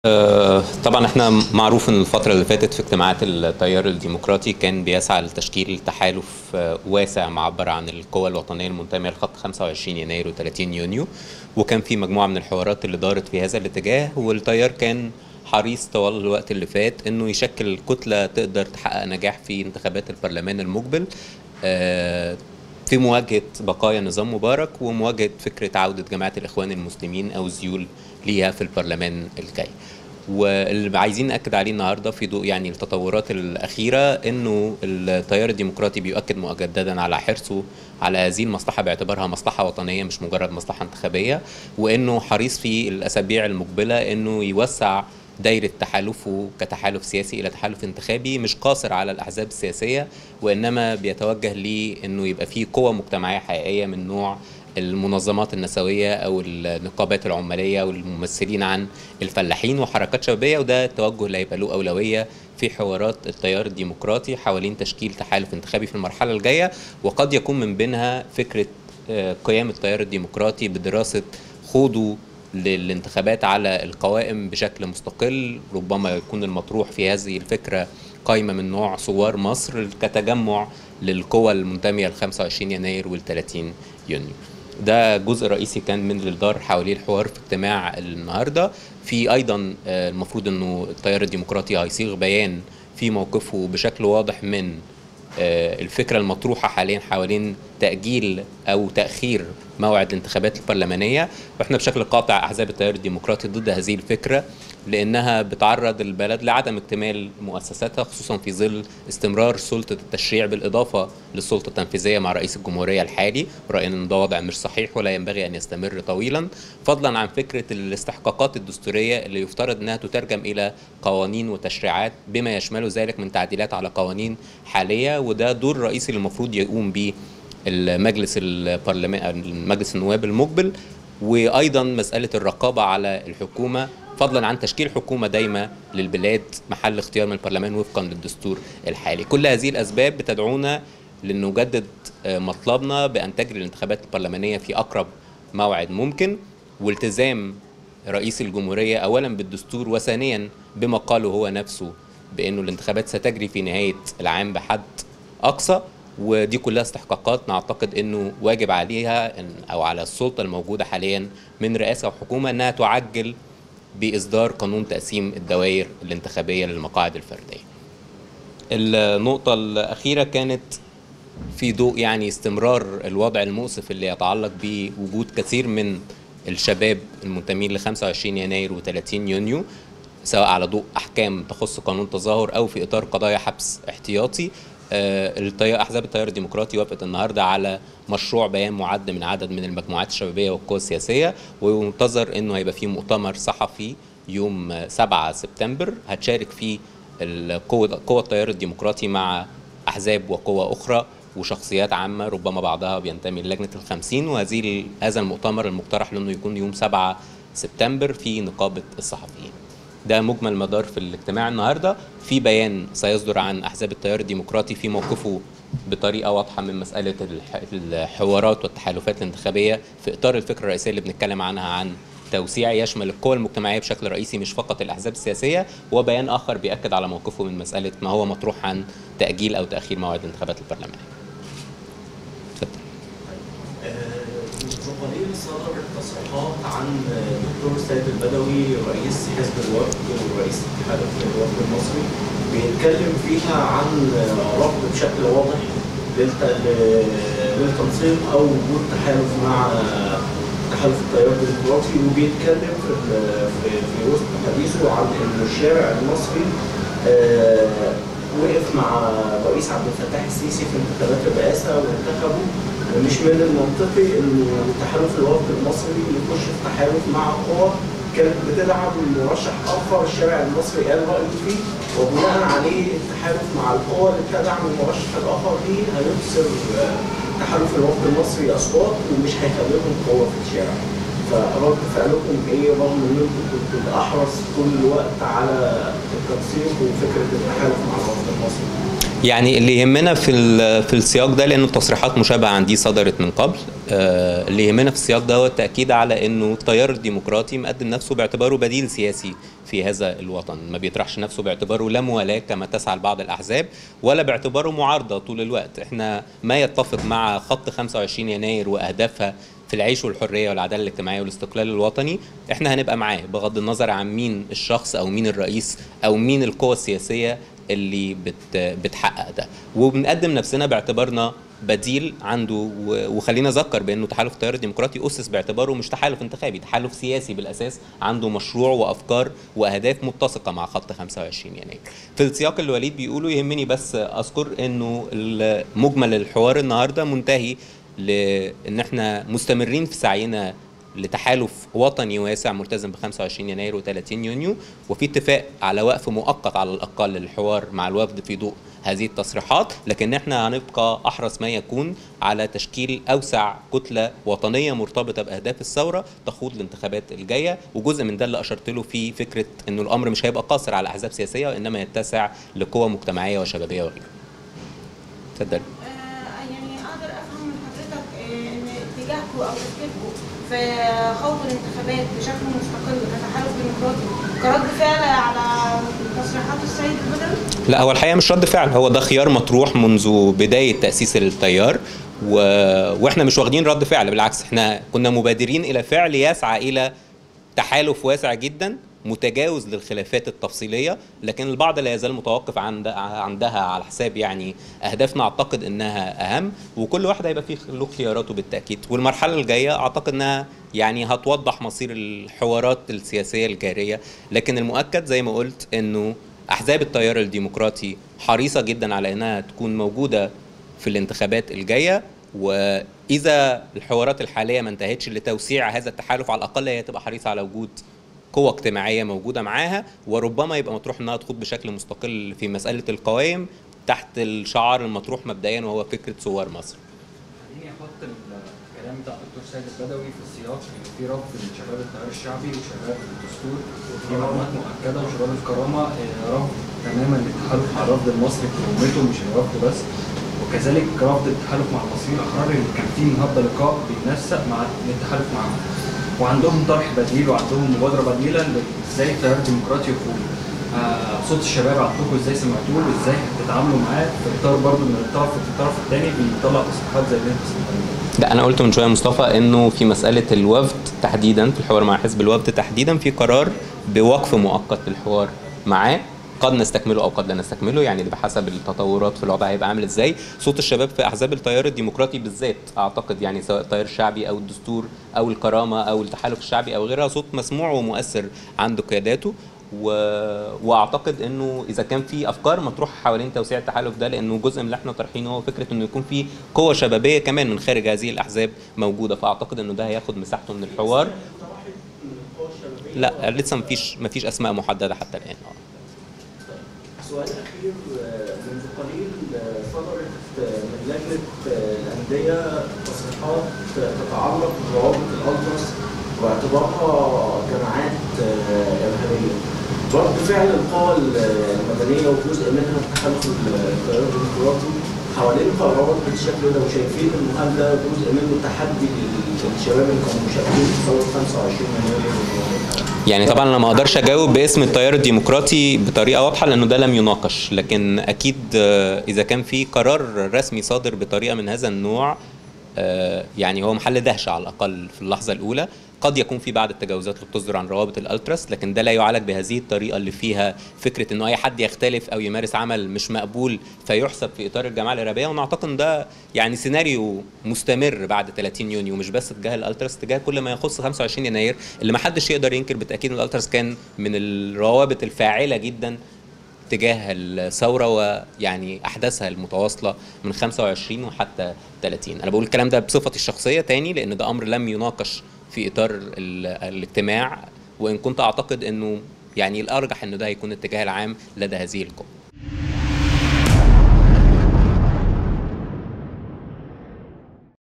آه، طبعا احنا معروف ان الفتره اللي فاتت في اجتماعات التيار الديمقراطي كان بيسعى لتشكيل تحالف آه، واسع معبر عن القوى الوطنيه المنتميه لخط 25 يناير و30 يونيو وكان في مجموعه من الحوارات اللي دارت في هذا الاتجاه والتيار كان حريص طوال الوقت اللي فات انه يشكل كتله تقدر تحقق نجاح في انتخابات البرلمان المقبل آه، في مواجهه بقايا نظام مبارك ومواجهه فكره عوده جماعه الاخوان المسلمين او ذيول ليها في البرلمان الجاي. واللي عايزين ناكد عليه النهارده في ضوء يعني التطورات الاخيره انه التيار الديمقراطي بيؤكد مجددا على حرصه على هذه المصلحه باعتبارها مصلحه وطنيه مش مجرد مصلحه انتخابيه وانه حريص في الاسابيع المقبله انه يوسع دايرة تحالفه كتحالف سياسي إلى تحالف انتخابي مش قاصر على الأحزاب السياسية وإنما بيتوجه لأنه يبقى فيه قوة مجتمعية حقيقية من نوع المنظمات النسوية أو النقابات العمالية والممثلين عن الفلاحين وحركات شبابية وده التوجه اللي هيبقى له أولوية في حوارات التيار الديمقراطي حوالين تشكيل تحالف انتخابي في المرحلة الجاية وقد يكون من بينها فكرة آه، قيام التيار الديمقراطي بدراسة خوضه للانتخابات على القوائم بشكل مستقل ربما يكون المطروح في هذه الفكرة قائمة من نوع ثوار مصر كتجمع للقوى المنتمية ل 25 يناير وال 30 يونيو ده جزء رئيسي كان من اللي دار حواليه الحوار في اجتماع النهارده في ايضا آه، المفروض انه التيار الديمقراطي هيصيغ بيان في موقفه بشكل واضح من آه، الفكره المطروحه حاليا حوالين تاجيل او تاخير موعد الانتخابات البرلمانيه واحنا بشكل قاطع احزاب التيار الديمقراطي ضد هذه الفكره لانها بتعرض البلد لعدم اكتمال مؤسساتها خصوصا في ظل استمرار سلطه التشريع بالاضافه للسلطه التنفيذيه مع رئيس الجمهوريه الحالي راينا ان ده وضع مش صحيح ولا ينبغي ان يستمر طويلا فضلا عن فكره الاستحقاقات الدستوريه اللي يفترض انها تترجم الى قوانين وتشريعات بما يشمل ذلك من تعديلات على قوانين حاليه وده دور رئيسي اللي المفروض يقوم به المجلس البرلمان مجلس النواب المقبل وايضا مساله الرقابه على الحكومه فضلا عن تشكيل حكومه دايمه للبلاد محل اختيار من البرلمان وفقا للدستور الحالي كل هذه الاسباب بتدعونا لنجدد آه، مطلبنا بان تجري الانتخابات البرلمانيه في اقرب موعد ممكن والتزام رئيس الجمهوريه اولا بالدستور وثانيا بما قاله هو نفسه بانه الانتخابات ستجري في نهايه العام بحد اقصى ودي كلها استحقاقات نعتقد انه واجب عليها إن- او على السلطه الموجوده حاليا من رئاسه وحكومه انها تعجل باصدار قانون تقسيم الدوائر الانتخابيه للمقاعد الفرديه. النقطه الاخيره كانت في ضوء يعني استمرار الوضع المؤسف اللي يتعلق بوجود كثير من الشباب المنتمين ل 25 يناير و30 يونيو سواء على ضوء احكام تخص قانون التظاهر او في اطار قضايا حبس احتياطي آه، التيار احزاب التيار الديمقراطي وافقت النهارده على مشروع بيان معد من عدد من المجموعات الشبابيه والقوى السياسيه وينتظر انه هيبقى فيه مؤتمر صحفي يوم آه، 7 سبتمبر هتشارك فيه القوة قوى التيار الديمقراطي مع احزاب وقوى اخرى وشخصيات عامه ربما بعضها بينتمي للجنه الخمسين وهذه هذا المؤتمر المقترح له انه يكون يوم 7 سبتمبر في نقابه الصحفيين. ده مجمل مدار في الاجتماع النهارده في بيان سيصدر عن احزاب التيار الديمقراطي في موقفه بطريقه واضحه من مساله الح- الحوارات والتحالفات الانتخابيه في اطار الفكره الرئيسيه اللي بنتكلم عنها عن توسيع يشمل القوى المجتمعيه بشكل رئيسي مش فقط الاحزاب السياسيه وبيان اخر بياكد على موقفه من مساله ما هو مطروح عن تاجيل او تاخير موعد الانتخابات البرلمانيه. اتفضل. الجمهورية صدرت تصريحات عن الدكتور سيد البدوي رئيس حزب الوفد ورئيس اتحاد الوفد المصري بيتكلم فيها عن رفض بشكل واضح للت- للتنسيق او وجود تحالف مع تحالف التيار الديمقراطي وبيتكلم في ال- في في وسط حديثه عن ان الشارع المصري آه، وقف مع رئيس عبد الفتاح السيسي في انتخابات الرئاسه وانتخبه ومش من المنطقي انه تحالف الوفد المصري يخش في تحالف مع قوى كانت بتدعم مرشح اخر الشارع المصري قال رايه فيه وبناء عليه التحالف مع القوى اللي بتدعم المرشح الاخر دي هيخسر آه، تحالف الوفد المصري اصوات ومش هيخليهم قوه في الشارع. فرد فعلكم ايه رغم ان انتم كنتوا الاحرص طول الوقت على التنسيق وفكره التحالف مع الوفد المصري؟ يعني اللي يهمنا في ال- في السياق ده لانه التصريحات مشابهه عن دي صدرت من قبل آه، اللي يهمنا في السياق ده هو التاكيد على انه التيار الديمقراطي مقدم نفسه باعتباره بديل سياسي في هذا الوطن ما بيطرحش نفسه باعتباره لا موالاه كما تسعى لبعض الاحزاب ولا باعتباره معارضه طول الوقت احنا ما يتفق مع خط 25 يناير واهدافها في العيش والحريه والعداله الاجتماعيه والاستقلال الوطني احنا هنبقى معاه بغض النظر عن مين الشخص او مين الرئيس او مين القوى السياسيه اللي بت بتحقق ده وبنقدم نفسنا باعتبارنا بديل عنده و- وخلينا اذكر بانه تحالف التيار الديمقراطي اسس باعتباره مش تحالف انتخابي تحالف سياسي بالاساس عنده مشروع وافكار واهداف متسقه مع خط 25 يناير في السياق اللي وليد بيقوله يهمني بس اذكر انه ال- مجمل الحوار النهارده منتهي لان احنا مستمرين في سعينا لتحالف وطني واسع ملتزم ب 25 يناير و30 يونيو وفي اتفاق على وقف مؤقت على الاقل للحوار مع الوفد في ضوء هذه التصريحات لكن احنا هنبقى احرص ما يكون على تشكيل اوسع كتله وطنيه مرتبطه باهداف الثوره تخوض الانتخابات الجايه وجزء من ده اللي اشرت له في فكره انه الامر مش هيبقى قاصر على احزاب سياسيه وانما يتسع لقوى مجتمعيه وشبابيه وغيرها. اتفضل. آه، يعني اقدر افهم من حضرتك آه، ان اتجاهكم او تفكيركم في خوض الانتخابات بشكل مستقل كتحالف ديمقراطي كرد فعل على تصريحات السيد البدوي لا هو الحقيقه مش رد فعل هو ده خيار مطروح منذ بدايه تاسيس التيار و... واحنا مش واخدين رد فعل بالعكس احنا كنا مبادرين الى فعل يسعى الى تحالف واسع جدا متجاوز للخلافات التفصيليه لكن البعض لا يزال متوقف عند عندها على حساب يعني اهدافنا اعتقد انها اهم وكل واحد هيبقى فيه له خياراته بالتاكيد والمرحله الجايه اعتقد انها يعني هتوضح مصير الحوارات السياسيه الجاريه لكن المؤكد زي ما قلت انه احزاب التيار الديمقراطي حريصه جدا على انها تكون موجوده في الانتخابات الجايه واذا الحوارات الحاليه ما انتهتش لتوسيع هذا التحالف على الاقل هي تبقى حريصه على وجود قوة اجتماعية موجودة معاها وربما يبقى مطروح انها تخوض بشكل مستقل في مسألة القوائم تحت الشعار المطروح مبدئيا وهو فكرة ثوار مصر. خليني احط الكلام بتاع الدكتور سيد البدوي في السياق اللي فيه رفض لشباب التيار الشعبي وشباب الدستور في معلومات مؤكده وشباب الكرامه آه، رفض تماما للتحالف مع الرفض المصري بكرامته مش الرفض بس وكذلك رفض التحالف مع المصريين الاحرار اللي كان فيه النهارده لقاء بينسق مع التحالف معاهم وعندهم طرح بديل وعندهم مبادره بديله ازاي التيار الديمقراطي يفوز آه، صوت الشباب عندكم ازاي سمعتوه وازاي هتتعاملوا معاه في اطار برضه من الطرف في الطرف الثاني بيطلع تصريحات زي اللي انت سمعتها لا انا قلت من شويه يا مصطفى انه في مساله الوفد تحديدا في الحوار مع حزب الوفد تحديدا في قرار بوقف مؤقت للحوار معاه قد نستكمله او قد لا نستكمله يعني ده بحسب التطورات في الوضع هيبقى عامل ازاي صوت الشباب في احزاب التيار الديمقراطي بالذات اعتقد يعني سواء التيار الشعبي او الدستور او الكرامه او التحالف الشعبي او غيرها صوت مسموع ومؤثر عند قياداته و... واعتقد انه اذا كان في افكار مطروحه حوالين توسيع التحالف ده لانه جزء من اللي احنا طرحينه هو فكره انه يكون في قوه شبابيه كمان من خارج هذه الاحزاب موجوده فاعتقد انه ده هياخد مساحته من الحوار لا لسه مفيش مفيش اسماء محدده حتى الان اه سؤال اخير آه، منذ قليل آه، صدرت آه، من لجنه آه، الانديه تصريحات آه، تتعلق بروابط الالتراس باعتبارها جماعات آه، ارهابيه. رد فعل القوى المدنيه وجزء منها التحالف التيار الديمقراطي حوالين قرارات بالشكل ده وشايفين انه هل ده جزء منه تحدي للشباب اللي كانوا مشاركين في ثوره 25 يناير يعني طبعا انا ما اقدرش اجاوب باسم التيار الديمقراطي بطريقه واضحه لانه ده لم يناقش لكن اكيد آه، اذا كان في قرار رسمي صادر بطريقه من هذا النوع آه، يعني هو محل دهشه على الاقل في اللحظه الاولى قد يكون في بعض التجاوزات اللي بتصدر عن روابط الالتراس لكن ده لا يعالج بهذه الطريقه اللي فيها فكره انه اي حد يختلف او يمارس عمل مش مقبول فيحسب في اطار الجماعه الارهابيه وانا اعتقد إن ده يعني سيناريو مستمر بعد 30 يونيو مش بس تجاه الالتراس تجاه كل ما يخص 25 يناير اللي ما حدش يقدر ينكر بالتاكيد ان الالتراس كان من الروابط الفاعله جدا تجاه الثوره ويعني احداثها المتواصله من 25 وحتى 30 انا بقول الكلام ده بصفتي الشخصيه تاني لان ده امر لم يناقش في اطار ال- الاجتماع وان كنت اعتقد انه يعني الارجح انه ده هيكون الاتجاه العام لدى هذه القوى